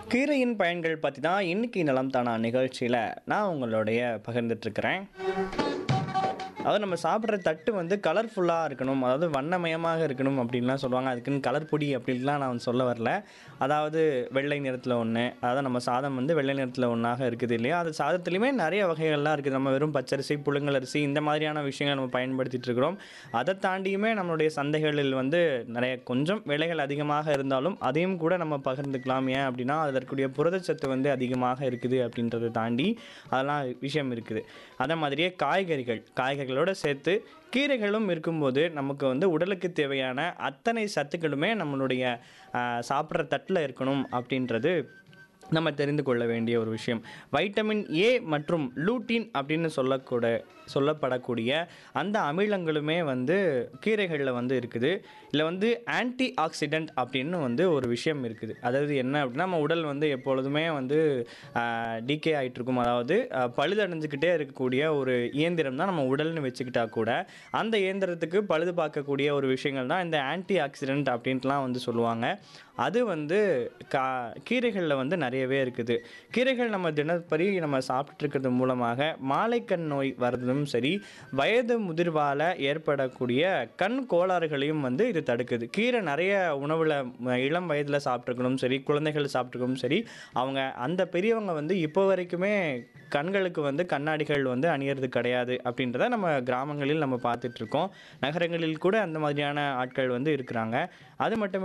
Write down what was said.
கீரையின் பயன்கள் பற்றி தான் இன்னைக்கு நலம் தானா நிகழ்ச்சியில் நான் உங்களுடைய பகிர்ந்துட்டு இருக்கிறேன் அதாவது நம்ம சாப்பிட்ற தட்டு வந்து கலர்ஃபுல்லாக இருக்கணும் அதாவது வண்ணமயமாக இருக்கணும் அப்படின்லாம் சொல்லுவாங்க அதுக்குன்னு கலர் பொடி அப்படின்லாம் நான் சொல்ல வரல அதாவது வெள்ளை நிறத்தில் ஒன்று அதாவது நம்ம சாதம் வந்து வெள்ளை நிறத்தில் ஒன்றாக இருக்குது இல்லையா அது சாதத்துலேயுமே நிறைய வகைகள்லாம் இருக்குது நம்ம வெறும் பச்சரிசி புழுங்கலரிசி இந்த மாதிரியான விஷயங்களை நம்ம பயன்படுத்திட்டு இருக்கிறோம் அதை தாண்டியுமே நம்மளுடைய சந்தைகளில் வந்து நிறைய கொஞ்சம் விலைகள் அதிகமாக இருந்தாலும் அதையும் கூட நம்ம பகிர்ந்துக்கலாம் ஏன் அப்படின்னா அதற்குரிய புரதச்சத்து வந்து அதிகமாக இருக்குது அப்படின்றத தாண்டி அதெல்லாம் விஷயம் இருக்குது அதே மாதிரியே காய்கறிகள் காய்கறிகளோடு சேர்த்து கீரைகளும் இருக்கும்போது நமக்கு வந்து உடலுக்கு தேவையான அத்தனை சத்துக்களுமே நம்மளுடைய ஆஹ், சாப்பிட்ற தட்டில் இருக்கணும் அப்படின்றது நம்ம தெரிந்து கொள்ள வேண்டிய ஒரு விஷயம் வைட்டமின் ஏ மற்றும் லூட்டின் அப்படின்னு சொல்லக்கூட சொல்லப்படக்கூடிய அந்த அமிலங்களுமே வந்து கீரைகளில் வந்து இருக்குது இல்லை வந்து ஆன்டி ஆக்சிடென்ட் அப்படின்னு வந்து ஒரு விஷயம் இருக்குது அதாவது என்ன அப்படின்னா நம்ம உடல் வந்து எப்பொழுதுமே வந்து டிகே ஆகிட்டு இருக்கும் அதாவது ஆஹ், பழுதடைஞ்சுக்கிட்டே இருக்கக்கூடிய ஒரு இயந்திரம் தான் நம்ம உடல்னு வச்சுக்கிட்டா கூட அந்த இயந்திரத்துக்கு பழுது பார்க்கக்கூடிய ஒரு விஷயங்கள் தான் இந்த ஆன்டி ஆக்சிடென்ட் அப்படின்ட்டுலாம் வந்து சொல்லுவாங்க அது வந்து கா கீரைகளில் வந்து நிறையவே இருக்குது கீரைகள் நம்ம தினப்படி நம்ம சாப்பிட்டு இருக்கிறது மூலமாக மாலைக்கண் நோய் வர்றதும் சரி வயது முதிர்வால் ஏற்படக்கூடிய கண் கோளாறுகளையும் வந்து இது தடுக்குது கீரை நிறைய உணவில் இளம் வயதில் சாப்பிட்ருக்கணும் சரி குழந்தைகள் சாப்பிட்ருக்கணும் சரி அவங்க அந்த பெரியவங்க வந்து இப்போ வரைக்குமே கண்களுக்கு வந்து கண்ணாடிகள் வந்து அணியறது கிடையாது அப்படின்றத நம்ம கிராமங்களில் நம்ம பார்த்துட்டு இருக்கோம் நகரங்களில் கூட அந்த மாதிரியான ஆட்கள் வந்து இருக்கிறாங்க அது மட்டும்